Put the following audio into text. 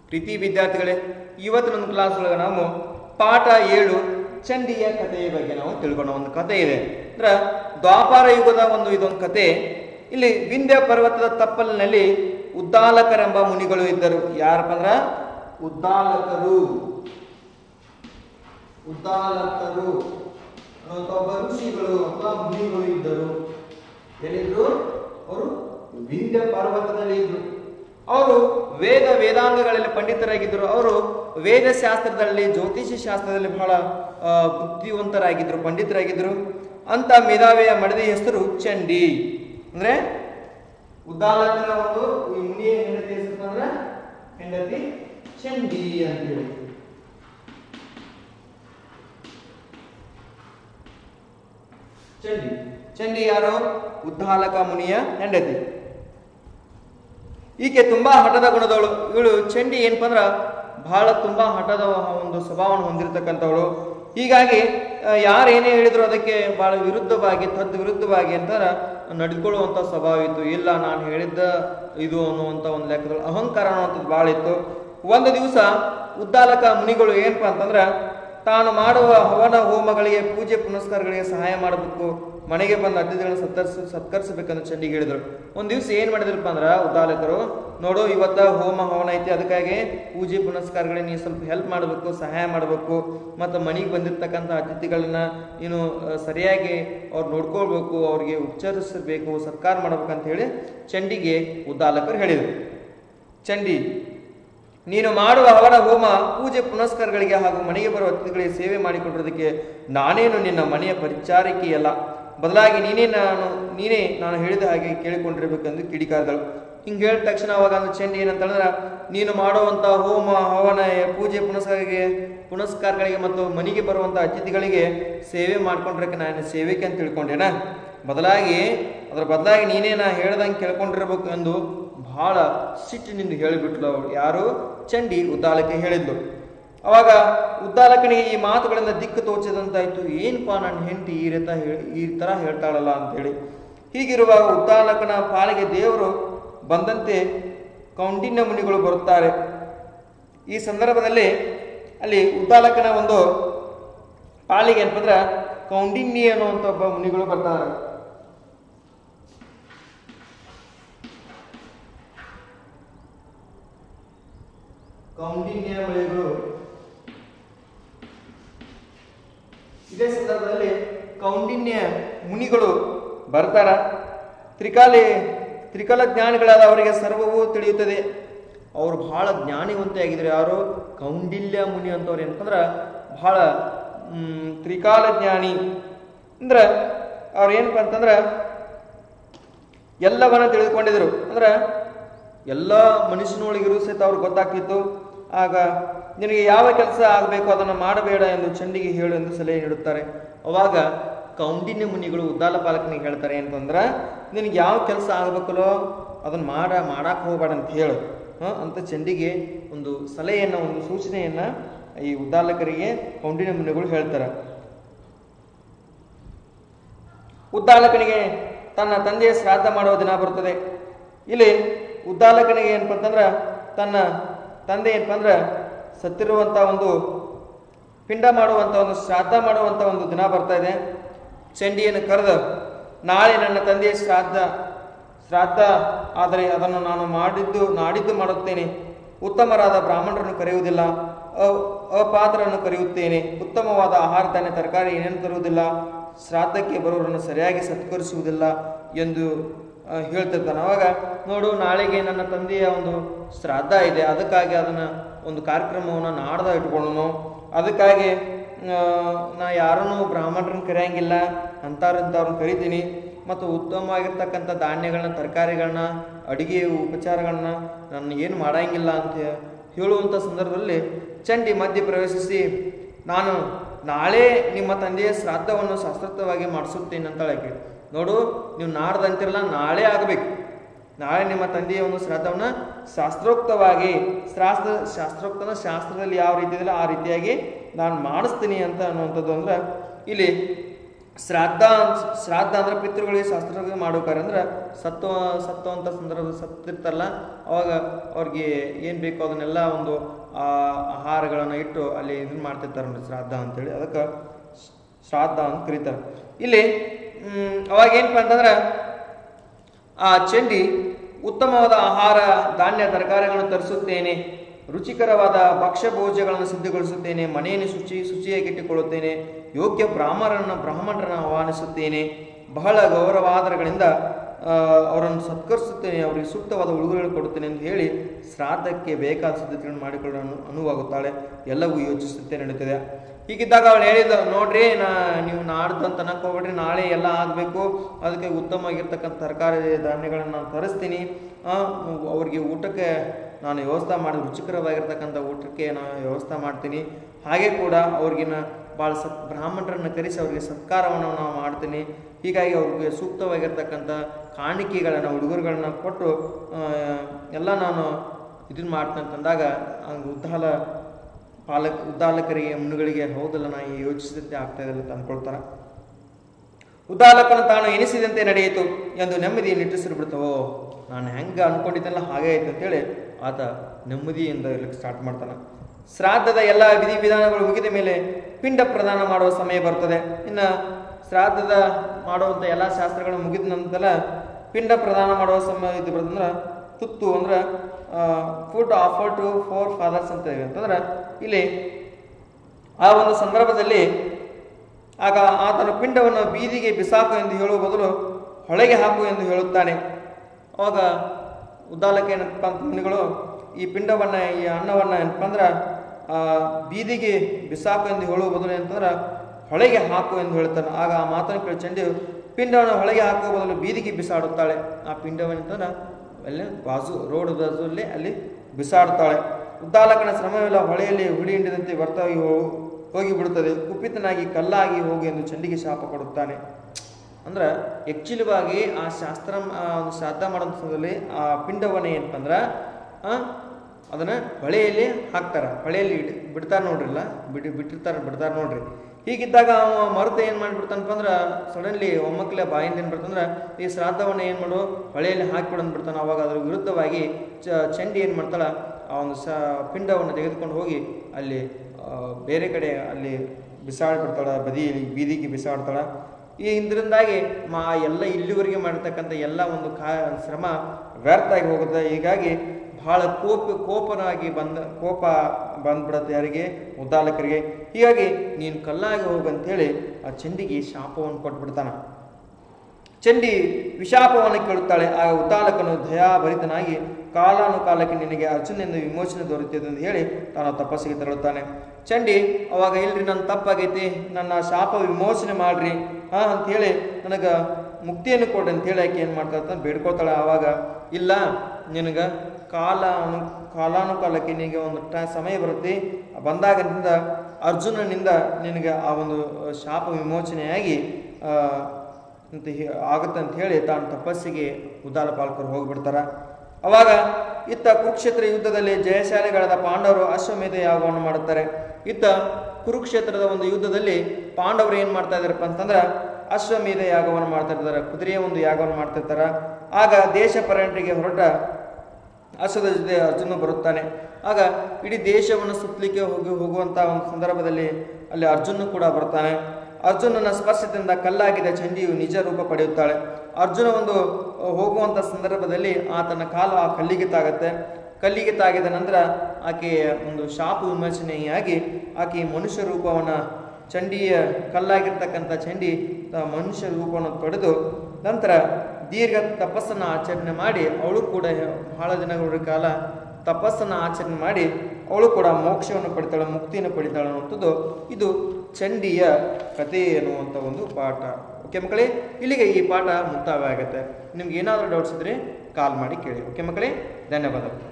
ಪ್ರೀತಿ ವಿದ್ಯಾರ್ಥಿಗಳೇ ಇವತ್ತು ನನ್ನ ಕ್ಲಾಸ್ ಒಳಗೆ ನಾವು ಪಾಠ ಏಳು ಚಂಡಿಯ ಕಥೆಯ ಬಗ್ಗೆ ನಾವು ತಿಳ್ಕೊಳ್ಳೋ ಒಂದು ಕಥೆ ಇದೆ ಅಂದ್ರೆ ದ್ವಾಪಾರ ಯುಗದ ಒಂದು ಇದೊಂದು ಕತೆ ಇಲ್ಲಿ ವಿಂಧ್ಯ ಪರ್ವತದ ತಪ್ಪಲಿನಲ್ಲಿ ಉದ್ದಾಲಕರೆಂಬ ಮುನಿಗಳು ಇದ್ದರು ಯಾರಪ್ಪ ಅಂದ್ರ ಉದ್ದಾಲಕರು ಉದ್ದಾಲಕರು ಅನ್ನುವಂಥ ಒಬ್ಬ ಋಷಿಗಳು ಅಥವಾ ಮುನಿಗಳು ಇದ್ದರು ಎಲ್ಲಿದ್ರು ಅವರು ವಿಂಧ್ಯ ಪರ್ವತದಲ್ಲಿ ಇದ್ರು ಅವರು ವೇದ ವೇದಾಂಗಗಳಲ್ಲಿ ಪಂಡಿತರಾಗಿದ್ದರು ಅವರು ವೇದ ಶಾಸ್ತ್ರದಲ್ಲಿ ಜ್ಯೋತಿಷಿ ಶಾಸ್ತ್ರದಲ್ಲಿ ಬಹಳ ಆ, ಬುದ್ಧಿವಂತರಾಗಿದ್ದರು ಪಂಡಿತರಾಗಿದ್ದರು ಅಂತ ಮೇಧಾವಿಯ ಮಡದಿ ಹೆಸರು ಚಂಡಿ ಅಂದ್ರೆ ಉದ್ದಾಲಕರ ಒಂದು ಈ ಮುನಿಯ ಹೆಂಡತಿ ಹೆಸರು ಅಂದ್ರೆ ಹೆಂಡತಿ ಚಂಡಿ ಅಂತೇಳಿ ಚಂಡಿ ಚಂಡಿ ಯಾರು ಉದ್ದಾಲಕ ಮುನಿಯ ಹೆಂಡತಿ ಈಕೆ ತುಂಬಾ ಹಠದ ಗುಣದವಳು ಇವಳು ಚಂಡಿ ಏನಪ್ಪ ಅಂದ್ರ ಬಹಳ ತುಂಬಾ ಹಠದ ಒಂದು ಸ್ವಭಾವವನ್ನು ಹೊಂದಿರತಕ್ಕಂಥವಳು ಹೀಗಾಗಿ ಆ, ಯಾರು ಏನೇ ಹೇಳಿದ್ರು ಅದಕ್ಕೆ ಬಹಳ ವಿರುದ್ಧವಾಗಿ ತದ್ ವಿರುದ್ಧವಾಗಿ ಅಂತ ನಡೆದುಕೊಳ್ಳುವಂತ ಸ್ವಭಾವ ಇತ್ತು ಇಲ್ಲ ನಾನು ಹೇಳಿದ್ದ ಇದು ಅನ್ನುವಂತ ಒಂದು ಲೆಕ್ಕದಲ್ಲಿ ಅಹಂಕಾರ ಅನ್ನುವಂಥದ್ದು ಬಹಳ ಇತ್ತು ಒಂದು ದಿವಸ ಉದ್ದಾಲಕ ಮುನಿಗಳು ಏನಪ್ಪಾ ಅಂತಂದ್ರ ತಾನು ಮಾಡುವ ಹವನ ಹೋಮಗಳಿಗೆ ಪೂಜೆ ಪುನಸ್ಕಾರಗಳಿಗೆ ಸಹಾಯ ಮಾಡಬೇಕು ಮನೆಗೆ ಬಂದ ಅತಿಥಿಗಳನ್ನ ಸತ್ಕರಿಸ ಸತ್ಕರಿಸಬೇಕಂತ ಚಂಡಿಗೆ ಹೇಳಿದ್ರು ಒಂದ್ ದಿವ್ಸ ಏನ್ ಮಾಡಿದ್ರಪ್ಪ ಅಂದ್ರ ಉದ್ದಾಲಕರು ನೋಡು ಇವತ್ತ ಹೋಮ ಹವನ ಐತಿ ಅದಕ್ಕಾಗಿ ಪೂಜೆ ಪುನಸ್ಕಾರಗಳಿಗೆ ನೀವು ಸ್ವಲ್ಪ ಹೆಲ್ಪ್ ಮಾಡಬೇಕು ಸಹಾಯ ಮಾಡಬೇಕು ಮತ್ತು ಮನೆಗೆ ಬಂದಿರ್ತಕ್ಕಂಥ ಅತಿಥಿಗಳನ್ನ ನೀನು ಆ, ಸರಿಯಾಗಿ ಅವ್ರು ನೋಡ್ಕೊಳ್ಬೇಕು ಅವ್ರಿಗೆ ಉಪಚರಿಸಬೇಕು ಸತ್ಕಾರ ಮಾಡ್ಬೇಕಂತ ಹೇಳಿ ಚಂಡಿಗೆ ಉದ್ದಾಲಕರು ಹೇಳಿದರು ಚಂಡಿ ನೀನು ಮಾಡುವ ಹವನ ಹೋಮ ಪೂಜೆ ಪುನಸ್ಕಾರಗಳಿಗೆ ಹಾಗೂ ಮನೆಗೆ ಬರುವ ಅತಿಥಿಗಳಿಗೆ ಸೇವೆ ಮಾಡಿಕೊಟ್ಟಿರೋದಕ್ಕೆ ನಾನೇನು ನಿನ್ನ ಮನೆಯ ಪರಿಚಾರಿಕೆಯಲ್ಲ ಬದಲಾಗಿ ನೀನೇ ನಾನು ನೀನೇ ನಾನು ಹೇಳಿದ ಹಾಗೆ ಕೇಳಿಕೊಂಡಿರ್ಬೇಕೆಂದು ಕಿಡಿಕಾರದಳು ಹಿಂಗೆ ಹೇಳಿದ ತಕ್ಷಣ ಅವಾಗ ಒಂದು ಚೆಂಡಿ ಏನಂತಂದ್ರೆ ನೀನು ಮಾಡುವಂಥ ಹೋಮ ಹವನ ಪೂಜೆ ಪುನಸ್ಕಾರಗಳಿಗೆ ಪುನಸ್ಕಾರಗಳಿಗೆ ಮತ್ತು ಮನೆಗೆ ಬರುವಂಥ ಅತಿಥಿಗಳಿಗೆ ಸೇವೆ ಮಾಡ್ಕೊಂಡ್ರಕ್ಕೆ ನಾನು ಸೇವೆಗೆ ಅಂತ ತಿಳ್ಕೊಂಡೇನ ಬದಲಾಗಿ ಅದರ ಬದಲಾಗಿ ನೀನೇ ನಾ ಹೇಳ್ದಂಗೆ ಕೇಳ್ಕೊಂಡಿರ್ಬೇಕು ಎಂದು ಬಹಳ ಸಿಟ್ಟಿನಿಂದ ಹೇಳಿಬಿಟ್ಲು ಅವಳು ಯಾರು ಚಂಡಿ ಉದ್ದಾಲಕ್ಕೆ ಹೇಳಿದ್ಲು ಅವಾಗ ಉದ್ದಾಲಕನಿಗೆ ಈ ಮಾತುಗಳಿಂದ ದಿಕ್ಕು ತೋಚದಂತಾಯ್ತು ಏನಪ್ಪಾ ನನ್ನ ಹೆಂಡತಿ ಈ ರೀತ ಹೇಳಿ ಈ ತರ ಹೇಳ್ತಾಳಲ್ಲ ಅಂತೇಳಿ ಹೀಗಿರುವಾಗ ಉದ್ದಾಲಕನ ಪಾಲಿಗೆ ದೇವರು ಬಂದಂತೆ ಕೌಂಡಿನ್ಯ ಮುನಿಗಳು ಬರುತ್ತಾರೆ ಈ ಸಂದರ್ಭದಲ್ಲಿ ಅಲ್ಲಿ ಉದ್ದಾಲಕನ ಒಂದು ಪಾಲಿಗೆ ಏನಪ್ಪಂದ್ರ ಕೌಂಡಿನ್ಯ ಅನ್ನುವಂಥ ಒಬ್ಬ ಮುನಿಗಳು ಬರ್ತಾರೆ ಕೌಂಡಿನ್ಯ ಮುನಿಗಳು ಇದೇ ಸಂದರ್ಭದಲ್ಲಿ ಕೌಂಡಿನ್ಯ ಮುನಿಗಳು ಬರ್ತಾರ ತ್ರಿಕಾಲಿ ತ್ರಿಕಾಲ ಜ್ಞಾನಿಗಳಾದ ಅವರಿಗೆ ಸರ್ವವೂ ತಿಳಿಯುತ್ತದೆ ಅವರು ಬಹಳ ಜ್ಞಾನಿವಂತೆ ಆಗಿದ್ರು ಯಾರು ಕೌಂಡಿಲ್ಯ ಮುನಿ ಅಂತವ್ರು ಏನಂತಂದ್ರ ಬಹಳ ಮ್, ತ್ರಿಕಾಲ ಜ್ಞಾನಿ ಅಂದ್ರ ಅವ್ರು ಏನಪ್ಪ ಅಂತಂದ್ರ ಎಲ್ಲವನ್ನ ತಿಳಿದುಕೊಂಡಿದ್ರು ಅಂದ್ರ ಎಲ್ಲ ಮನುಷ್ಯನೊಳಗಿರು ಸಹಿತ ಅವ್ರಿಗೆ ಗೊತ್ತಾಗ್ತಿತ್ತು ಆಗ ನಿನಗೆ ಯಾವ ಕೆಲಸ ಆಗಬೇಕು ಅದನ್ನು ಮಾಡಬೇಡ ಎಂದು ಚಂಡಿಗೆ ಹೇಳು ಎಂದು ಸಲಹೆ ನೀಡುತ್ತಾರೆ ಅವಾಗ ಕೌಂಡಿನ್ಯ ಮುನಿಗಳು ಉದ್ದಾಲ ಪಾಲಕನಿಗೆ ಹೇಳ್ತಾರೆ ಏನಂತಂದ್ರ ನಿನಗೆ ಯಾವ ಕೆಲಸ ಆಗ್ಬೇಕಲ್ಲೋ ಅದನ್ನ ಮಾಡ ಮಾಡಾಕ್ ಹೋಗ್ಬೇಡ ಅಂತ ಹೇಳು ಹ? ಅಂತ ಚಂಡಿಗೆ ಒಂದು ಸಲಹೆಯನ್ನ ಒಂದು ಸೂಚನೆಯನ್ನ ಈ ಉದ್ದಾಲಕರಿಗೆ ಕೌಂಡಿನ್ಯ ಮುನಿಗಳು ಹೇಳ್ತಾರೆ ಉದ್ದಾಲಕನಿಗೆ ತನ್ನ ತಂದೆಯ ಶ್ರಾದ್ದ ಮಾಡುವ ದಿನ ಬರುತ್ತದೆ ಇಲ್ಲಿ ಉದ್ದಾಲಕನಿಗೆ ಏನಪ್ಪ ಅಂತಂದ್ರ ತನ್ನ ತಂದೆ ಏನಪ್ಪ ಅಂದ್ರ ಸತ್ತಿರುವಂತ ಒಂದು ಪಿಂಡ ಮಾಡುವಂತ ಒಂದು ಶ್ರಾದ್ದ ಮಾಡುವಂತ ಒಂದು ದಿನ ಬರ್ತಾ ಇದೆ ಚಂಡಿಯನ್ನು ಕರೆದು ನಾಳೆ ನನ್ನ ತಂದೆಯ ಶ್ರಾದ್ದ ಶ್ರಾದ್ದ ಆದರೆ ಅದನ್ನು ನಾನು ಮಾಡಿದ್ದು ನಾಡಿದ್ದು ಮಾಡುತ್ತೇನೆ ಉತ್ತಮರಾದ ಬ್ರಾಹ್ಮಣರನ್ನು ಕರೆಯುವುದಿಲ್ಲ ಅ- ಅಪಾತ್ರರನ್ನು ಕರೆಯುತ್ತೇನೆ ಉತ್ತಮವಾದ ಆಹಾರ ಧಾನ್ಯ ತರಕಾರಿ ಏನೇನು ತರುವುದಿಲ್ಲ ಶ್ರಾದ್ದಕ್ಕೆ ಬರುವವರನ್ನು ಸರಿಯಾಗಿ ಸತ್ಕರಿಸುವುದಿಲ್ಲ ಎಂದು ಆ, ಹೇಳ್ತಿರ್ತಾನೆ ಅವಾಗ ನೋಡು ನಾಳೆಗೆ ನನ್ನ ತಂದೆಯ ಒಂದು ಶ್ರಾದ್ದ ಇದೆ ಅದಕ್ಕಾಗಿ ಅದನ್ನ ಒಂದು ಕಾರ್ಯಕ್ರಮವನ್ನು ನಾಡ್ದ ಇಟ್ಕೊಳ್ಳೋನು ಅದಕ್ಕಾಗಿ ಆ, ನಾ ಯಾರನ್ನೂ ಬ್ರಾಹ್ಮಣರನ್ನ ಕರೆಯಂಗಿಲ್ಲ ಅಂತಾರಂತವ್ರನ್ನ ಕರಿತೀನಿ ಮತ್ತು ಉತ್ತಮವಾಗಿರ್ತಕ್ಕಂಥ ಧಾನ್ಯಗಳನ್ನ ತರಕಾರಿಗಳನ್ನ ಅಡಿಗೆ ಉಪಚಾರಗಳನ್ನ ನಾನು ಏನು ಮಾಡಂಗಿಲ್ಲ ಅಂತ ಹೇಳುವಂಥ ಸಂದರ್ಭದಲ್ಲಿ ಚಂಡಿ ಮಧ್ಯೆ ಪ್ರವೇಶಿಸಿ ನಾನು ನಾಳೆ ನಿಮ್ಮ ತಂದೆಯ ಶ್ರಾದ್ದವನ್ನು ಶಾಸ್ತ್ರೋಕ್ತವಾಗಿ ಮಾಡಿಸುತ್ತೇನೆ ಅಂತ ಆಕೆ ನೋಡು ನೀವು ನಾಡ್ದು ಅಂತಿರಲ್ಲ ನಾಳೆ ಆಗಬೇಕು ನಾಳೆ ನಿಮ್ಮ ತಂದೆಯ ಒಂದು ಶ್ರಾದ್ದವನ್ನ ಶಾಸ್ತ್ರೋಕ್ತವಾಗಿ ಶಾಸ್ತ್ರ ಶಾಸ್ತ್ರೋಕ್ತನ ಶಾಸ್ತ್ರದಲ್ಲಿ ಯಾವ ರೀತಿ ಇದೆಯಲ್ಲ ಆ ರೀತಿಯಾಗಿ ನಾನು ಮಾಡಿಸ್ತೀನಿ ಅಂತ ಅನ್ನುವಂಥದ್ದು ಅಂದ್ರೆ ಇಲ್ಲಿ ಶ್ರಾದ್ದ ಶ್ರಾದ್ದ ಅಂದ್ರೆ ಪಿತೃಗಳಿಗೆ ಶಾಸ್ತ್ರಗಳಿಗೆ ಮಾಡೋ ಕಾರ್ಯ ಅಂದ್ರೆ ಸತ್ವ ಸತ್ತುವಂಥ ಸಂದರ್ಭ ಸತ್ತಿರ್ತಾರಲ್ಲ ಅವಾಗ ಅವ್ರಿಗೆ ಏನು ಬೇಕೋ ಅದನ್ನೆಲ್ಲ ಒಂದು ಆ, ಆಹಾರಗಳನ್ನು ಇಟ್ಟು ಅಲ್ಲಿ ಇದನ್ನ ಮಾಡ್ತಿರ್ತಾರೆ ನೋಡಿ ಶ್ರಾದ್ದ ಅಂತೇಳಿ ಅದಕ್ಕೆ ಶ್- ಶ್ರಾದ್ದ ಅಂತ ಕರೀತಾರೆ ಇಲ್ಲಿ ಮ್, ಅವಾಗ ಏನಪ್ಪ ಅಂತಂದ್ರೆ ಆ ಚಂಡಿ ಉತ್ತಮವಾದ ಆಹಾರ ಧಾನ್ಯ ತರಕಾರಿಗಳನ್ನು ತರಿಸುತ್ತೇನೆ ರುಚಿಕರವಾದ ಭಕ್ಷ್ಯ ಭೋಜ್ಯಗಳನ್ನು ಸಿದ್ಧಗೊಳಿಸುತ್ತೇನೆ ಮನೆಯನ್ನು ಶುಚಿ ಶುಚಿಯಾಗಿಟ್ಟುಕೊಳ್ಳುತ್ತೇನೆ ಯೋಗ್ಯ ಬ್ರಾಹ್ಮಣರನ್ನು ಬ್ರಾಹ್ಮಣರನ್ನು ಆಹ್ವಾನಿಸುತ್ತೇನೆ ಬಹಳ ಗೌರವಾದರಗಳಿಂದ ಆ, ಅವರನ್ನು ಸತ್ಕರಿಸುತ್ತೇನೆ ಅವರಿಗೆ ಸೂಕ್ತವಾದ ಉಡುಗೊರೆಗಳು ಕೊಡುತ್ತೇನೆ ಎಂದು ಹೇಳಿ ಶ್ರಾದ್ದಕ್ಕೆ ಬೇಕಾದ ಸಿದ್ಧತೆಗಳನ್ನು ಮಾಡಿಕೊಳ್ಳಲು ಅನು ಅನುವಾಗುತ್ತಾಳೆ ಎಲ್ಲವೂ ಯೋಚಿಸುತ್ತೆ ನಡೀತದೆ ಹೀಗಿದ್ದಾಗ ಅವಳು ಹೇಳಿದ ನೋಡ್ರಿ ನಾ ನೀವು ನಾಡ್ದು ಅಂತ ಅನ್ನಕ್ಕೆ ಹೋಗ್ಬೇಡ್ರಿ ನಾಳೆ ಎಲ್ಲ ಆಗಬೇಕು ಅದಕ್ಕೆ ಉತ್ತಮವಾಗಿರ್ತಕ್ಕಂಥ ತರಕಾರಿ ಧಾನ್ಯಗಳನ್ನು ನಾನು ತರಿಸ್ತೀನಿ ಆ, ಅವ್ರಿಗೆ ಊಟಕ್ಕೆ ನಾನು ವ್ಯವಸ್ಥೆ ಮಾಡಿ ರುಚಿಕರವಾಗಿರ್ತಕ್ಕಂಥ ಊಟಕ್ಕೆ ನಾನು ವ್ಯವಸ್ಥೆ ಮಾಡ್ತೀನಿ ಹಾಗೆ ಕೂಡ ಅವ್ರಿಗಿನ ಭಾಳ ಸತ್ ಬ್ರಾಹ್ಮಣರನ್ನು ಕರೆಸಿ ಅವರಿಗೆ ಸತ್ಕಾರವನ್ನು ನಾವು ಮಾಡ್ತೀನಿ ಹೀಗಾಗಿ ಅವ್ರಿಗೆ ಸೂಕ್ತವಾಗಿರ್ತಕ್ಕಂಥ ಕಾಣಿಕೆಗಳನ್ನು ಉಡುಗೊರೆಗಳನ್ನ ಕೊಟ್ಟು ಆ, ಎಲ್ಲ ನಾನು ಇದನ್ನು ಮಾಡ್ತೇನೆ ಅಂತಂದಾಗ ಹಂಗೆ ಉದ್ದಾಲ ಪಾಲಕ್ ಉದ್ದಾಲಕರಿಗೆ ಮುನ್ನುಗಳಿಗೆ ಹೌದಲ್ಲ ನಾ ಈ ಯೋಚಿಸಿದಂತೆ ಆಗ್ತಾ ಇಲ್ಲ ಅಂತ ಅನ್ಕೊಳ್ತಾರ ಉದ್ದಾಲಕನು ತಾನು ಎನಿಸಿದಂತೆ ನಡೆಯಿತು ಎಂದು ನೆಮ್ಮದಿ ನಿಟ್ಟುಸಿರು ಬಿಡ್ತವೋ ನಾನು ಹೆಂಗೆ ಅನ್ಕೊಂಡಿದ್ದೆಲ್ಲ ಹಾಗೆ ಆಯ್ತು ಅಂತೇಳಿ ಆತ ನೆಮ್ಮದಿಯಿಂದ ಇರ್ಲಿಕ್ಕೆ ಸ್ಟಾರ್ಟ್ ಮಾಡ್ತಾನೆ ಶ್ರಾದ್ದದ ಎಲ್ಲ ವಿಧಿವಿಧಾನಗಳು ಮುಗಿದ ಮೇಲೆ ಪಿಂಡ ಪ್ರದಾನ ಮಾಡುವ ಸಮಯ ಬರ್ತದೆ ಇನ್ನು ಶ್ರಾದ್ದದ ಮಾಡುವಂಥ ಎಲ್ಲ ಶಾಸ್ತ್ರಗಳು ಮುಗಿದ ನಂತರ ಪಿಂಡ ಪ್ರದಾನ ಮಾಡುವ ಸಮಯ ಇದು ಬರ್ತಂದ್ರೆ ತುತ್ತು ಅಂದ್ರೆ food offer to forefathers ಅಂತ ಇದೆ ಅಂತಂದ್ರೆ ಇಲ್ಲಿ ಆ ಒಂದು ಸಂದರ್ಭದಲ್ಲಿ ಆಗ ಆತನ ಪಿಂಡವನ್ನು ಬೀದಿಗೆ ಬಿಸಾಕು ಎಂದು ಹೇಳುವ ಬದಲು ಹೊಳೆಗೆ ಹಾಕು ಎಂದು ಹೇಳುತ್ತಾನೆ ಅವಾಗ ಉದ್ದಾಲಕ ಏನಪ್ಪ ಅಂತ ಮುನಿಗಳು ಈ ಪಿಂಡವನ್ನು ಈ ಅನ್ನವನ್ನು ಏನಪ್ಪ ಅಂದ್ರೆ ಆ, ಬೀದಿಗೆ ಬಿಸಾಕು ಎಂದು ಹೇಳುವ ಬದಲು ಅಂತಂದ್ರೆ ಹೊಳೆಗೆ ಹಾಕು ಎಂದು ಹೇಳ್ತಾನೆ ಆಗ ಆ ಮಾತನ್ನು ಕೇಳಿ ಚಂಡಿ ಪಿಂಡವನ್ನು ಹೊಳೆಗೆ ಹಾಕುವ ಬದಲು ಬೀದಿಗೆ ಬಿಸಾಡುತ್ತಾಳೆ ಆ ಪಿಂಡವನ್ನು ಅಂತಂದ್ರೆ ಅಲ್ಲಿ ಬಾಜು ರೋಡ್ ಬಾಜುಲ್ಲಿ ಅಲ್ಲಿ ಬಿಸಾಡುತ್ತಾಳೆ ಉದ್ದಾಲಕನ ಶ್ರಮವೆಲ್ಲ ಹೊಳೆಯಲ್ಲಿ ಹುಳಿ ಹಿಂಡಿದಂತೆ ವ್ಯರ್ಥವಾಗಿ ಹೋ- ಹೋಗಿ ಬಿಡುತ್ತದೆ ಕುಪಿತನಾಗಿ ಕಲ್ಲಾಗಿ ಹೋಗಿ ಎಂದು ಚಂಡಿಗೆ ಶಾಪ ಕೊಡುತ್ತಾನೆ ಅಂದ್ರೆ ಆಗಿ ಆ ಶಾಸ್ತ್ರ ಆ ಒಂದು ಶ್ರಾದ್ದ ಮಾಡೋ ಸಮಯದಲ್ಲಿ ಆ ಪಿಂಡವನ್ನ ಏನಪ್ಪ ಅಂದ್ರೆ ಆ, ಅದನ್ನ ಹೊಳೆಯಲ್ಲಿ ಹಾಕ್ತಾರ ಹೊಳೆಯಲ್ಲಿ ಇಡ್ ಬಿಡ್ತಾರ ನೋಡ್ರಿಲ್ಲ ಬಿಡ್ ಬಿಟ್ಟಿರ್ತಾರ ಬಿಡ್ತಾರ ನೋಡ್ರಿ ಹೀಗಿದ್ದಾಗ ಅವ ಮರುತ ಏನು ಮಾಡಿಬಿಡ್ತಾನಪ್ಪ ಅಂದ್ರೆ ಸಡನ್ಲಿ ಒಮ್ಮಕ್ಲೆ ಬಾಯಿಂದ ಏನು ಬಿಡ್ತಂದ್ರೆ ಈ ಶ್ರಾದ್ದವನ್ನು ಏನು ಮಾಡು ಹೊಳೆಯಲ್ಲಿ ಹಾಕಿಬಿಡಂದು ಬಿಡ್ತಾನೆ ಅವಾಗ ಅದ್ರ ವಿರುದ್ಧವಾಗಿ ಚ ಚಂಡಿ ಏನು ಮಾಡ್ತಾಳ ಆ ಒಂದು ಸ ಪಿಂಡವನ್ನು ತೆಗೆದುಕೊಂಡು ಹೋಗಿ ಅಲ್ಲಿ ಆ, ಬೇರೆ ಕಡೆ ಅಲ್ಲಿ ಬಿಸಾಡ್ಬಿಡ್ತಾಳ ಬದಿಯಲ್ಲಿ ಬೀದಿಗೆ ಬಿಸಾಡ್ತಾಳ ಈ ಇದರಿಂದಾಗಿ ಮಾ ಎಲ್ಲ ಇಲ್ಲಿವರೆಗೆ ಮಾಡಿರ್ತಕ್ಕಂಥ ಎಲ್ಲ ಒಂದು ಕಾ ಶ್ರಮ ವ್ಯರ್ಥ ಆಗಿ ಹೋಗುತ್ತೆ ಹೀಗಾಗಿ ಬಹಳ ಕೋಪ ಕೋಪನಾಗಿ ಬಂದ ಕೋಪ ಬಂದ್ಬಿಡತ್ತೆ ಯಾರಿಗೆ ಉದ್ದಾಲಕರಿಗೆ ಹೀಗಾಗಿ ನೀನು ಕಲ್ಲಾಗಿ ಹೋಗಂತೇಳಿ ಆ ಚಂಡಿಗೆ ಶಾಪವನ್ನು ಕೊಟ್ಬಿಡ್ತಾನ ಚಂಡಿ ವಿಶಾಪವನ್ನು ಕೇಳುತ್ತಾಳೆ ಆ ಉದ್ದಾಲಕನು ದಯಾಭರಿತನಾಗಿ ಕಾಲಾನುಕಾಲಕ್ಕೆ ನಿನಗೆ ಅರ್ಜುನನಿಂದ ವಿಮೋಚನೆ ದೊರೆತಿದೆ ಎಂದು ಹೇಳಿ ತಾನು ತಪಸ್ಸಿಗೆ ತೆರಳುತ್ತಾನೆ ಚಂಡಿ ಅವಾಗ ಇಲ್ರಿ ನನ್ನ ತಪ್ಪಾಗೈತಿ ನನ್ನ ಶಾಪ ವಿಮೋಚನೆ ಮಾಡ್ರಿ ಹಾ ಅಂತೇಳಿ ನನಗೆ ಮುಕ್ತಿಯನ್ನು ಕೊಡ್ರಿ ಅಂತೇಳಿ ಆಕೆ ಏನು ಮಾಡ್ತಾಳೆ ಅಂತ ಬೇಡ್ಕೊಳ್ತಾಳೆ ಆವಾಗ ಇಲ್ಲ ನಿನಗೆ ಕಾಲ ಅನು ಕಾಲಾನುಕಾಲಕ್ಕೆ ನಿನಗೆ ಒಂದು ಟ ಸಮಯ ಬರುತ್ತೆ ಬಂದಾಗದಿಂದ ಅರ್ಜುನನಿಂದ ನಿನಗೆ ಆ ಒಂದು ಶಾಪ ವಿಮೋಚನೆಯಾಗಿ ಆ, ಅಂತ ಹೇ- ಆಗುತ್ತೆ ಅಂತ ಹೇಳಿ ತಾನು ತಪಸ್ಸಿಗೆ ಉದ್ದಾಲ ಪಾಲಕರು ಹೋಗಿಬಿಡ್ತಾರ ಅವಾಗ ಇತ್ತ ಕುರುಕ್ಷೇತ್ರ ಯುದ್ಧದಲ್ಲಿ ಜಯಶಾಲಿಗಳಾದ ಪಾಂಡವರು ಅಶ್ವಮೇಧ ಯಾಗವನ್ನು ಮಾಡುತ್ತಾರೆ ಇತ್ತ ಕುರುಕ್ಷೇತ್ರದ ಒಂದು ಯುದ್ಧದಲ್ಲಿ ಪಾಂಡವರು ಏನು ಮಾಡ್ತಾ ಇದಾರಪ್ಪ ಅಂತಂದ್ರೆ ಅಶ್ವಮೇಧ ಯಾಗವನ್ನು ಮಾಡ್ತಾ ಇರ್ತಾರೆ ಕುದುರೆಯ ಒಂದು ಯಾಗವನ್ನು ಮಾಡ್ತಾ ಇರ್ತಾರ ಆಗ ದೇಶ ಪರ್ಯಟನೆಗೆ ಹೊರಟ ಅಶ್ವದ ಜೊತೆ ಅರ್ಜುನ ಬರುತ್ತಾನೆ ಆಗ ಇಡೀ ದೇಶವನ್ನು ಸುತ್ತಲಿಕ್ಕೆ ಹೋಗಿ ಹೋಗುವಂತ ಒಂದು ಸಂದರ್ಭದಲ್ಲಿ ಅಲ್ಲಿ ಅರ್ಜುನ ಕೂಡ ಬರ್ತಾನೆ ಅರ್ಜುನನ ಸ್ಪರ್ಶದಿಂದ ಕಲ್ಲಾಗಿದ್ದ ಚಂಡಿಯು ನಿಜ ರೂಪ ಪಡೆಯುತ್ತಾಳೆ ಅರ್ಜುನ ಒಂದು ಅಹ್, ಹೋಗುವಂತ ಸಂದರ್ಭದಲ್ಲಿ ಆತನ ಕಾಲು ಆ ಕಲ್ಲಿಗೆ ತಾಗತ್ತೆ ಕಲ್ಲಿಗೆ ತಾಗಿದ ನಂತರ ಆಕೆಯ ಒಂದು ಶಾಪ ವಿಮೋಚನೆಯಾಗಿ ಆಕೆ ಮನುಷ್ಯ ರೂಪವನ್ನು ಚಂಡಿಯ ಕಲ್ಲಾಗಿರ್ತಕ್ಕಂಥ ಚಂಡಿ ತ- ಮನುಷ್ಯ ರೂಪವನ್ನು ಪಡೆದು ನಂತರ ದೀರ್ಘ ತಪಸ್ಸನ್ನು ಆಚರಣೆ ಮಾಡಿ ಅವಳು ಕೂಡ ಬಹಳ ದಿನಗಳ ಕಾಲ ತಪಸ್ಸನ್ನು ಆಚರಣೆ ಮಾಡಿ ಅವಳು ಕೂಡ ಮೋಕ್ಷವನ್ನು ಪಡಿತಾಳೆ ಮುಕ್ತಿಯನ್ನು ಪಡಿತಾಳೆ ಅನ್ನುವಂಥದ್ದು ಇದು ಚಂಡಿಯ ಕಥೆ ಎನ್ನುವಂಥ ಒಂದು ಪಾಠ ಓಕೆ ಮಕ್ಕಳೇ ಇಲ್ಲಿಗೆ ಈ ಪಾಠ ಮುಕ್ತಾಯ ಆಗುತ್ತೆ ನಿಮ್ಗೆ ಏನಾದರೂ ಡೌಟ್ಸ್ ಇದ್ರೆ ಕಾಲ್ ಮಾಡಿ ಕೇಳಿ ಓಕೆ ಮಕ್ಕಳೇ ಧನ್ಯವಾದಗಳು